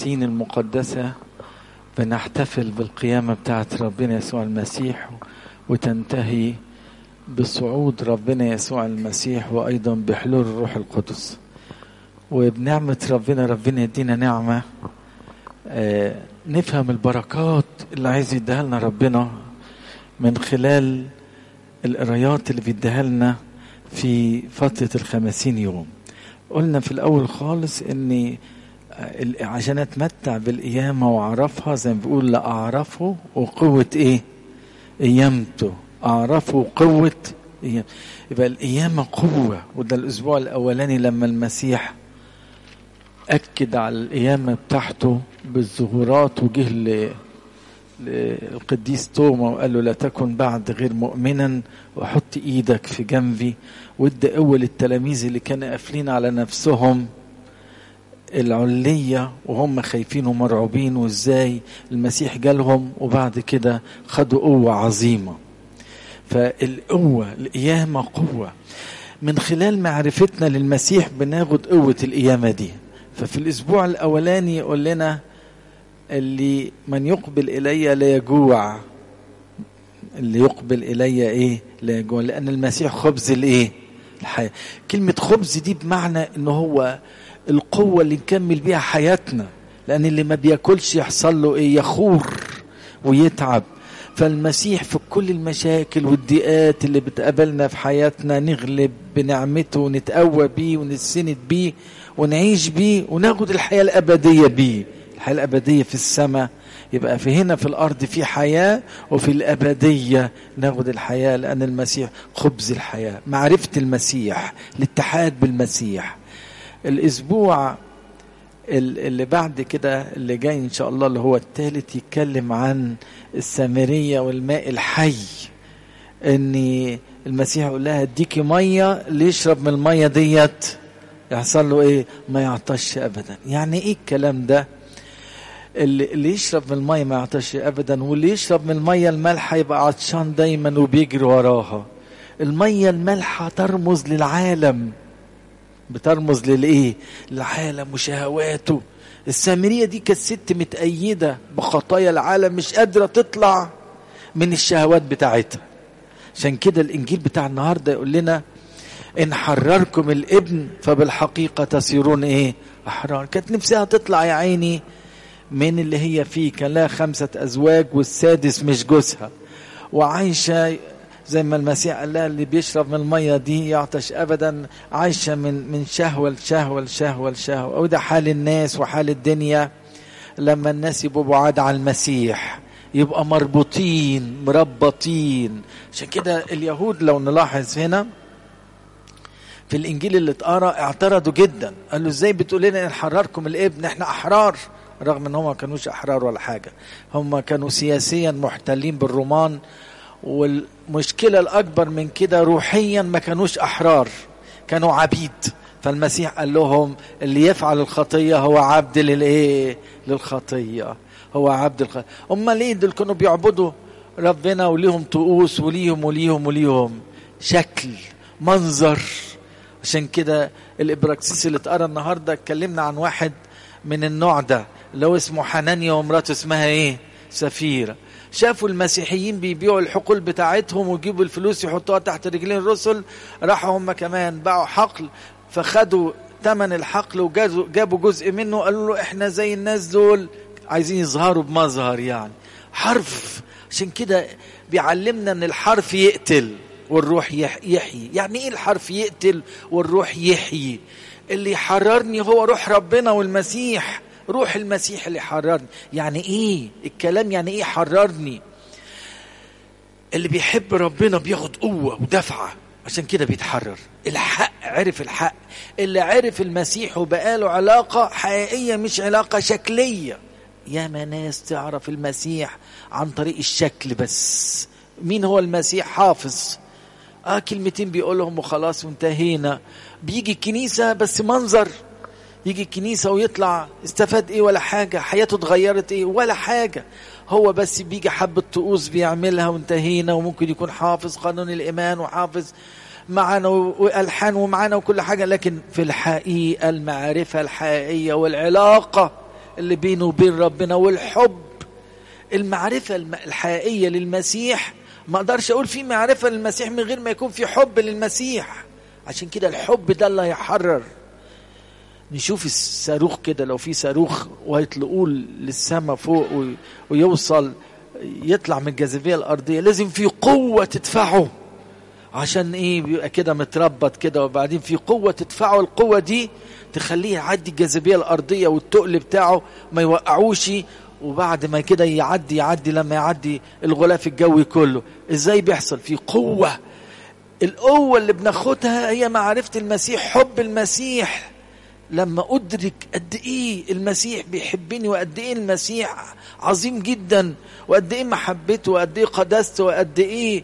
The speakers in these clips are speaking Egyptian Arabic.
السين المقدسة بنحتفل بالقيامة بتاعت ربنا يسوع المسيح وتنتهي بصعود ربنا يسوع المسيح وأيضا بحلول الروح القدس وبنعمة ربنا ربنا يدينا نعمة آه نفهم البركات اللي عايز يديها لنا ربنا من خلال القرايات اللي بيديها لنا في فترة الخمسين يوم قلنا في الأول خالص إن عشان أتمتع بالقيامة وأعرفها زي ما بيقول لا أعرفه وقوة إيه؟ قيامته أعرفه وقوة قيامته يبقى القيامة قوة وده الأسبوع الأولاني لما المسيح أكد على القيامة بتاعته بالظهورات وجه للقديس توما وقال له لا تكن بعد غير مؤمنا وحط ايدك في جنبي وادى قوه للتلاميذ اللي كانوا قافلين على نفسهم العلية وهم خايفين ومرعوبين وازاي المسيح جالهم وبعد كده خدوا قوة عظيمة فالقوة القيامة قوة من خلال معرفتنا للمسيح بناخد قوة القيامة دي ففي الأسبوع الأولاني يقول لنا اللي من يقبل إلي لا يجوع اللي يقبل إلي إيه لا يجوع لأن المسيح خبز الإيه الحياة كلمة خبز دي بمعنى إن هو القوة اللي نكمل بيها حياتنا لأن اللي ما بياكلش يحصل له إيه يخور ويتعب فالمسيح في كل المشاكل والضيقات اللي بتقابلنا في حياتنا نغلب بنعمته ونتقوى بيه ونتسند بيه ونعيش بيه وناخد الحياة الأبدية بيه الحياة الأبدية في السماء يبقى في هنا في الأرض في حياة وفي الأبدية ناخد الحياة لأن المسيح خبز الحياة معرفة المسيح الاتحاد بالمسيح الأسبوع اللي بعد كده اللي جاي إن شاء الله اللي هو الثالث يتكلم عن السامرية والماء الحي إن المسيح يقول لها اديكي مية اللي يشرب من المية ديت يحصل له ايه ما يعطش ابدا يعني ايه الكلام ده اللي, اللي يشرب من المية ما يعطش ابدا واللي يشرب من المية المالحة يبقى عطشان دايما وبيجري وراها المية المالحة ترمز للعالم بترمز للايه للعالم وشهواته السامرية دي كانت ست متأيدة بخطايا العالم مش قادرة تطلع من الشهوات بتاعتها عشان كده الانجيل بتاع النهارده يقول لنا ان حرركم الابن فبالحقيقة تصيرون ايه احرار كانت نفسها تطلع يا عيني من اللي هي فيه كان لها خمسة ازواج والسادس مش جوزها وعايشة زي ما المسيح قال لها اللي بيشرب من المية دي يعطش ابدا عايشة من من شهوة لشهوة لشهوة لشهوة وده حال الناس وحال الدنيا لما الناس يبقوا بعاد عن المسيح يبقى مربوطين مربطين عشان كده اليهود لو نلاحظ هنا في الانجيل اللي اتقرا اعترضوا جدا قالوا ازاي بتقول لنا ان حرركم الابن احنا احرار رغم ان هم ما كانوش احرار ولا حاجه هم كانوا سياسيا محتلين بالرومان والمشكله الاكبر من كده روحيا ما كانوش احرار كانوا عبيد فالمسيح قال لهم اللي يفعل الخطيه هو عبد للايه للخطيه هو عبد الخطيه امال ليه دول كانوا بيعبدوا ربنا وليهم طقوس وليهم وليهم وليهم شكل منظر عشان كده الابراكسيس اللي اتقرا النهارده اتكلمنا عن واحد من النوع ده اللي هو اسمه حنانيا ومراته اسمها ايه؟ سفيره شافوا المسيحيين بيبيعوا الحقول بتاعتهم ويجيبوا الفلوس يحطوها تحت رجلين الرسل راحوا هم كمان باعوا حقل فخدوا ثمن الحقل وجابوا جزء منه قالوا له احنا زي الناس دول عايزين يظهروا بمظهر يعني حرف عشان كده بيعلمنا ان الحرف يقتل والروح يحيي يعني ايه الحرف يقتل والروح يحيي اللي يحررني هو روح ربنا والمسيح روح المسيح اللي حررني يعني ايه الكلام يعني ايه حررني اللي بيحب ربنا بياخد قوة ودفعة عشان كده بيتحرر الحق عرف الحق اللي عرف المسيح وبقاله علاقة حقيقية مش علاقة شكلية ياما ناس تعرف المسيح عن طريق الشكل بس مين هو المسيح حافظ اه كلمتين بيقولهم وخلاص وانتهينا بيجي الكنيسة بس منظر يجي الكنيسة ويطلع استفاد ايه ولا حاجة حياته اتغيرت ايه ولا حاجة هو بس بيجي حبة طقوس بيعملها وانتهينا وممكن يكون حافظ قانون الإيمان وحافظ معنا والحان ومعنا وكل حاجه لكن في الحقيقه المعرفه الحقيقيه والعلاقه اللي بينه وبين ربنا والحب المعرفة الحقيقية للمسيح ما اقدرش اقول في معرفة للمسيح من غير ما يكون في حب للمسيح عشان كده الحب ده اللي هيحرر نشوف الصاروخ كده لو في صاروخ وهيطلقوه للسماء فوق ويوصل يطلع من الجاذبيه الارضيه لازم في قوه تدفعه عشان ايه بيبقى كده متربط كده وبعدين في قوه تدفعه القوه دي تخليه يعدي الجاذبيه الارضيه والتقل بتاعه ما يوقعوش وبعد ما كده يعدي يعدي لما يعدي الغلاف الجوي كله ازاي بيحصل في قوه القوه اللي بناخدها هي معرفه المسيح حب المسيح لما ادرك قد ايه المسيح بيحبني وقد ايه المسيح عظيم جدا وقد ايه محبته وقد ايه قداسته وقد ايه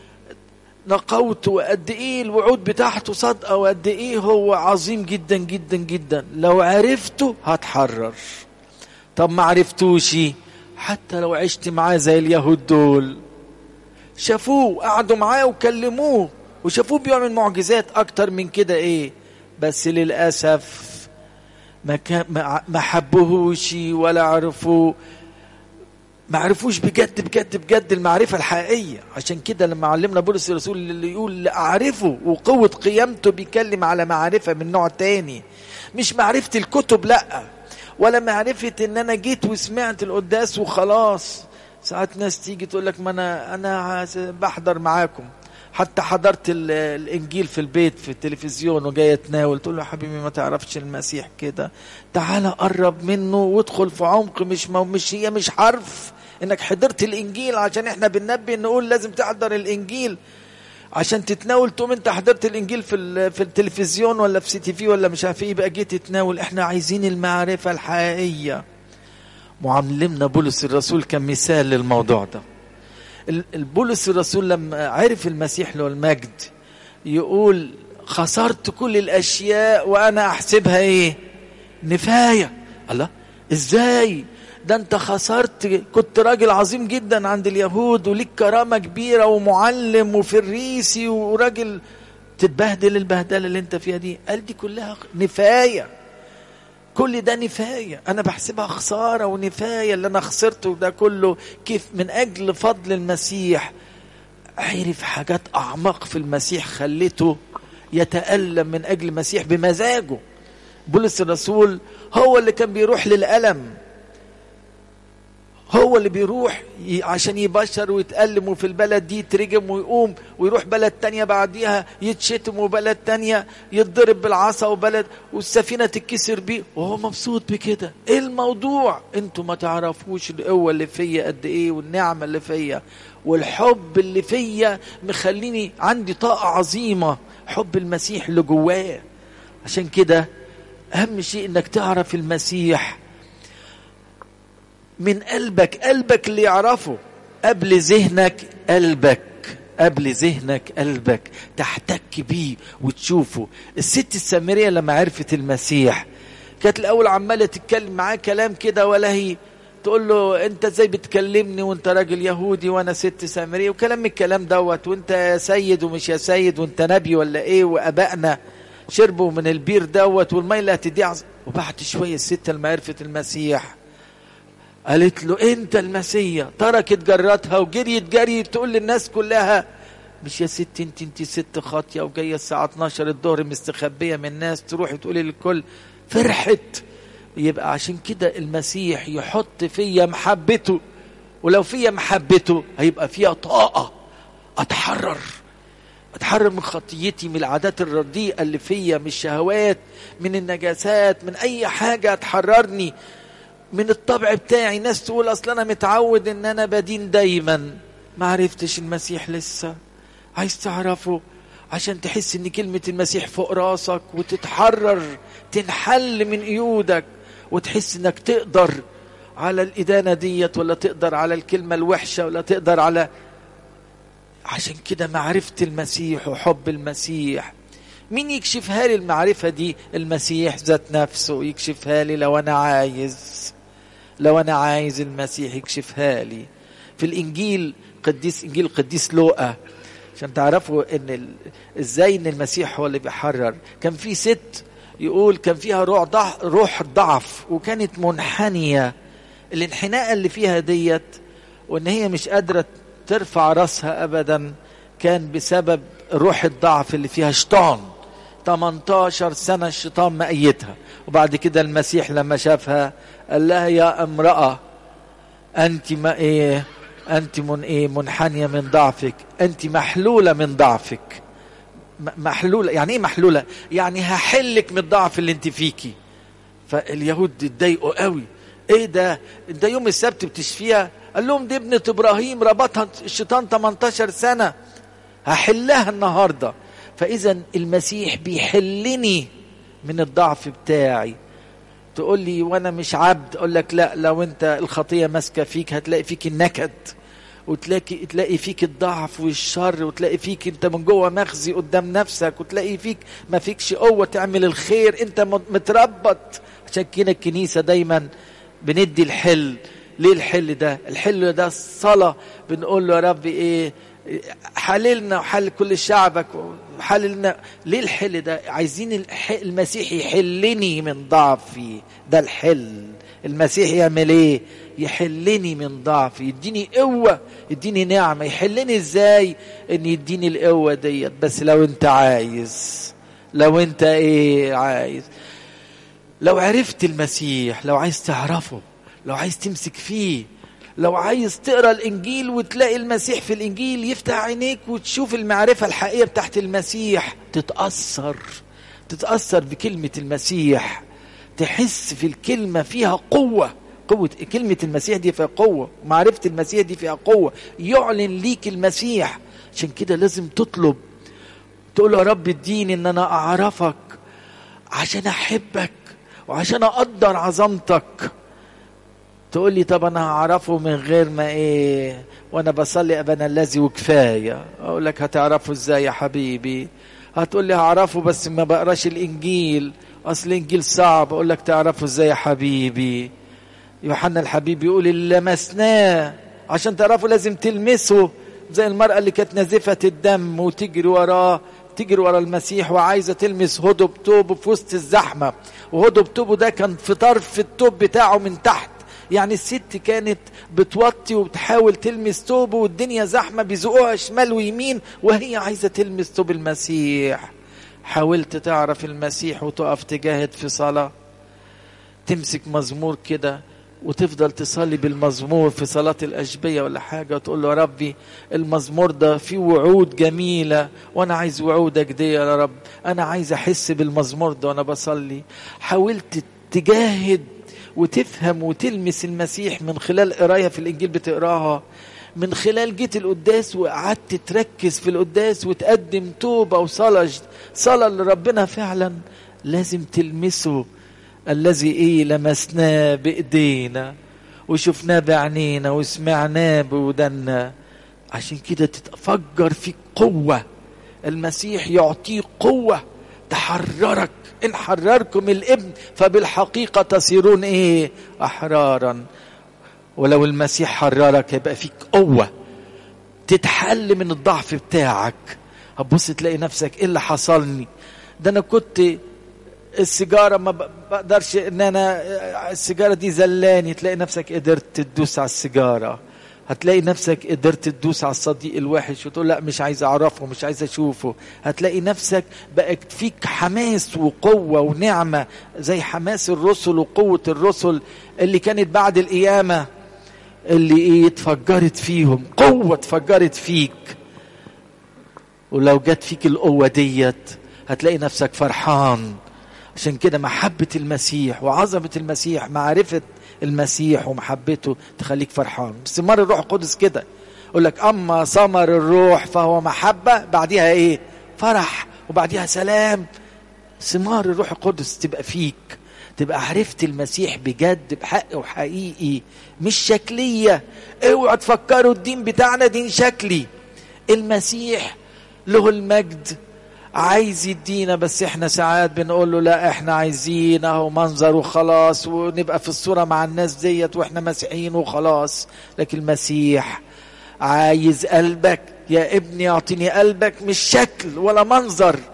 نقوته وقد ايه الوعود بتاعته صادقه وقد ايه هو عظيم جدا جدا جدا لو عرفته هتحرر طب ما عرفتوش حتى لو عشت معاه زي اليهود دول شافوه قعدوا معاه وكلموه وشافوه بيعمل معجزات اكتر من كده ايه بس للاسف ما كان ما حبوهوش ولا عرفوه ما عرفوش بجد بجد بجد المعرفة الحقيقية عشان كده لما علمنا بولس الرسول اللي يقول أعرفه وقوة قيامته بيتكلم على معرفة من نوع تاني مش معرفة الكتب لأ ولا معرفة ان انا جيت وسمعت القداس وخلاص ساعات ناس تيجي تقول لك ما انا انا بحضر معاكم حتى حضرت الانجيل في البيت في التلفزيون وجاي اتناول تقول له حبيبي ما تعرفش المسيح كده تعالى قرب منه وادخل في عمق مش مش هي مش حرف انك حضرت الانجيل عشان احنا بننبه نقول لازم تحضر الانجيل عشان تتناول تقوم انت حضرت الانجيل في في التلفزيون ولا في سي تي في ولا مش عارف ايه يبقى جيت تتناول احنا عايزين المعرفه الحقيقيه معلمنا بولس الرسول كان مثال للموضوع ده البولس الرسول لما عرف المسيح له المجد يقول خسرت كل الاشياء وانا احسبها ايه نفايه الله ازاي ده انت خسرت كنت راجل عظيم جدا عند اليهود وليك كرامه كبيره ومعلم وفريسي وراجل تتبهدل البهدله اللي انت فيها دي قال دي كلها نفايه كل ده نفاية أنا بحسبها خسارة ونفاية اللي أنا خسرته ده كله كيف من أجل فضل المسيح عرف حاجات أعمق في المسيح خلته يتألم من أجل المسيح بمزاجه بولس الرسول هو اللي كان بيروح للألم هو اللي بيروح عشان يبشر ويتألم في البلد دي يترجم ويقوم ويروح بلد تانية بعديها يتشتم وبلد تانية يتضرب بالعصا وبلد والسفينة تتكسر بيه وهو مبسوط بكده ايه الموضوع انتوا ما تعرفوش القوة اللي فيا قد ايه والنعمة اللي فيا والحب اللي فيا مخليني عندي طاقة عظيمة حب المسيح اللي جواه عشان كده اهم شيء انك تعرف المسيح من قلبك قلبك اللي يعرفه قبل ذهنك قلبك قبل ذهنك قلبك تحتك بيه وتشوفه الست السامريه لما عرفت المسيح كانت الاول عماله تتكلم معاه كلام كده ولا هي تقول له انت ازاي بتكلمني وانت راجل يهودي وانا ست سامريه وكلام من الكلام دوت وانت يا سيد ومش يا سيد وانت نبي ولا ايه وابائنا شربوا من البير دوت والميه اللي هتدي وبعد شويه الست لما عرفت المسيح قالت له انت المسيا تركت جراتها وجريت جري تقول للناس كلها مش يا ست انت انت ست خاطيه وجايه الساعه 12 الظهر مستخبيه من الناس تروحي تقولي للكل فرحت يبقى عشان كده المسيح يحط فيا محبته ولو فيا محبته هيبقى فيها طاقه اتحرر اتحرر من خطيتي من العادات الرديئه اللي فيا من الشهوات من النجاسات من اي حاجه تحررني من الطبع بتاعي ناس تقول اصل انا متعود ان انا بدين دايما ما عرفتش المسيح لسه عايز تعرفه عشان تحس ان كلمة المسيح فوق راسك وتتحرر تنحل من قيودك وتحس انك تقدر على الإدانة ديت ولا تقدر على الكلمة الوحشة ولا تقدر على عشان كده معرفة المسيح وحب المسيح مين يكشفها لي المعرفة دي المسيح ذات نفسه يكشفها لي لو أنا عايز لو أنا عايز المسيح يكشفها لي في الإنجيل قديس إنجيل قديس لوقا عشان تعرفوا ان ال... ازاي ان المسيح هو اللي بيحرر كان في ست يقول كان فيها روح ضعف, روح ضعف وكانت منحنية الانحناء اللي فيها ديت وان هي مش قادرة ترفع راسها ابدا كان بسبب روح الضعف اللي فيها شيطان 18 سنة الشيطان مأيتها وبعد كده المسيح لما شافها قال لها يا امرأة أنت ما إيه أنت من إيه منحنية من ضعفك أنت محلولة من ضعفك محلولة يعني إيه محلولة يعني هحلك من الضعف اللي أنت فيكي فاليهود اتضايقوا قوي إيه ده ده يوم السبت بتشفيها قال لهم دي ابنة إبراهيم ربطها الشيطان 18 سنة هحلها النهارده فاذا المسيح بيحلني من الضعف بتاعي تقول لي وانا مش عبد اقول لك لا لو انت الخطيه ماسكه فيك هتلاقي فيك النكد وتلاقي تلاقي فيك الضعف والشر وتلاقي فيك انت من جوه مخزي قدام نفسك وتلاقي فيك ما فيكش قوه تعمل الخير انت متربط عشان كده الكنيسه دايما بندي الحل ليه الحل ده الحل ده الصلاه بنقول له يا رب ايه حللنا وحل كل شعبك وحللنا ليه الحل ده عايزين الح... المسيح يحلني من ضعفي ده الحل المسيح يعمل ايه يحلني من ضعفي يديني قوة يديني نعمة يحلني ازاي ان يديني القوة ديت بس لو انت عايز لو انت ايه عايز لو عرفت المسيح لو عايز تعرفه لو عايز تمسك فيه لو عايز تقرا الانجيل وتلاقي المسيح في الانجيل يفتح عينيك وتشوف المعرفه الحقيقيه بتاعت المسيح تتاثر تتاثر بكلمه المسيح تحس في الكلمه فيها قوه قوة كلمة المسيح دي فيها قوة معرفة المسيح دي فيها قوة يعلن ليك المسيح عشان كده لازم تطلب تقول يا رب اديني ان انا اعرفك عشان احبك وعشان اقدر عظمتك تقول لي طب انا هعرفه من غير ما ايه وانا بصلي ابانا الذي وكفايه اقول لك هتعرفه ازاي يا حبيبي هتقول لي هعرفه بس ما بقراش الانجيل اصل الانجيل صعب اقول لك تعرفه ازاي يا حبيبي يوحنا الحبيب يقول اللي لمسناه عشان تعرفه لازم تلمسه زي المرأة اللي كانت نازفة الدم وتجري وراه تجري ورا المسيح وعايزة تلمس هدب توبه في وسط الزحمة وهدب توبه ده كان في طرف التوب بتاعه من تحت يعني الست كانت بتوطي وبتحاول تلمس توبه والدنيا زحمة بيزقوها شمال ويمين وهي عايزة تلمس توب المسيح حاولت تعرف المسيح وتقف تجاهد في صلاة تمسك مزمور كده وتفضل تصلي بالمزمور في صلاة الأشبية ولا حاجة وتقول له يا ربي المزمور ده فيه وعود جميلة وأنا عايز وعودك دي يا رب أنا عايز أحس بالمزمور ده وأنا بصلي حاولت تجاهد وتفهم وتلمس المسيح من خلال قرايه في الانجيل بتقراها من خلال جيت القداس وقعدت تركز في القداس وتقدم توبه وصلاه صلاه لربنا فعلا لازم تلمسه الذي ايه لمسناه بايدينا وشفناه بعينينا وسمعناه بودنا عشان كده تتفجر فيك قوه المسيح يعطيك قوه تحررك إن حرركم الابن فبالحقيقة تصيرون إيه أحرارا ولو المسيح حررك يبقى فيك قوة تتحل من الضعف بتاعك هتبص تلاقي نفسك ايه اللي حصلني ده انا كنت السيجاره ما بقدرش ان انا السيجاره دي زلاني تلاقي نفسك قدرت تدوس على السيجاره هتلاقي نفسك قدرت تدوس على الصديق الوحش وتقول لا مش عايز اعرفه مش عايز اشوفه هتلاقي نفسك بقت فيك حماس وقوه ونعمه زي حماس الرسل وقوه الرسل اللي كانت بعد القيامه اللي ايه اتفجرت فيهم قوه اتفجرت فيك ولو جت فيك القوه ديت هتلاقي نفسك فرحان عشان كده محبه المسيح وعظمه المسيح معرفه المسيح ومحبته تخليك فرحان ثمار الروح القدس كده يقول لك اما ثمر الروح فهو محبه بعديها ايه فرح وبعديها سلام ثمار الروح القدس تبقى فيك تبقى عرفت المسيح بجد بحق وحقيقي مش شكليه اوعوا تفكروا الدين بتاعنا دين شكلي المسيح له المجد عايز يدينا بس احنا ساعات بنقول له لا احنا عايزين اهو منظر وخلاص ونبقى في الصورة مع الناس ديت واحنا مسيحيين وخلاص لكن المسيح عايز قلبك يا ابني اعطيني قلبك مش شكل ولا منظر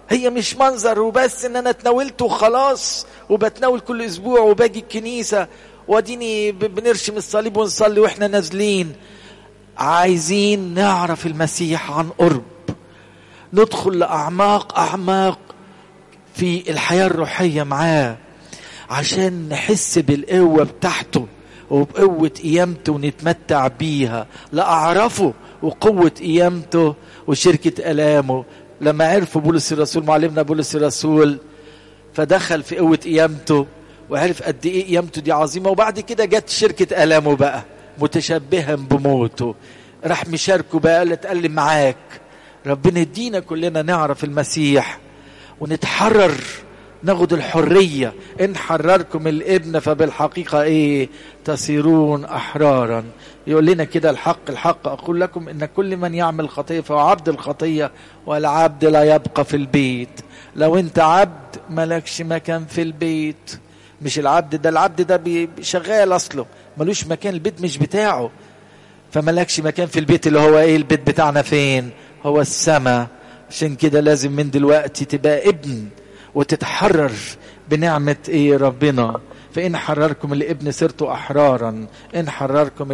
هي مش منظر وبس ان انا اتناولت وخلاص وبتناول كل اسبوع وباجي الكنيسة واديني بنرشم الصليب ونصلي واحنا نازلين عايزين نعرف المسيح عن قرب ندخل لأعماق أعماق في الحياة الروحية معاه عشان نحس بالقوة بتاعته وبقوة قيامته ونتمتع بيها لأعرفه وقوة قيامته وشركة ألامه لما عرفوا بولس الرسول معلمنا بولس الرسول فدخل في قوة قيامته وعرف قد ايه قيامته دي عظيمة وبعد كده جت شركة ألامه بقى متشبها بموته راح مشاركه بقى قال اتقلم معاك ربنا يدينا كلنا نعرف المسيح ونتحرر ناخد الحرية إن حرركم الابن فبالحقيقة إيه تصيرون أحرارا يقول لنا كده الحق الحق أقول لكم إن كل من يعمل خطية فهو عبد الخطية والعبد لا يبقى في البيت لو أنت عبد ملكش مكان في البيت مش العبد ده العبد ده شغال أصله ملوش مكان البيت مش بتاعه فملكش مكان في البيت اللي هو إيه البيت بتاعنا فين هو السماء عشان كده لازم من دلوقتي تبقى ابن وتتحرر بنعمة ايه ربنا فإن حرركم الابن صرتوا أحرارا إن حرركم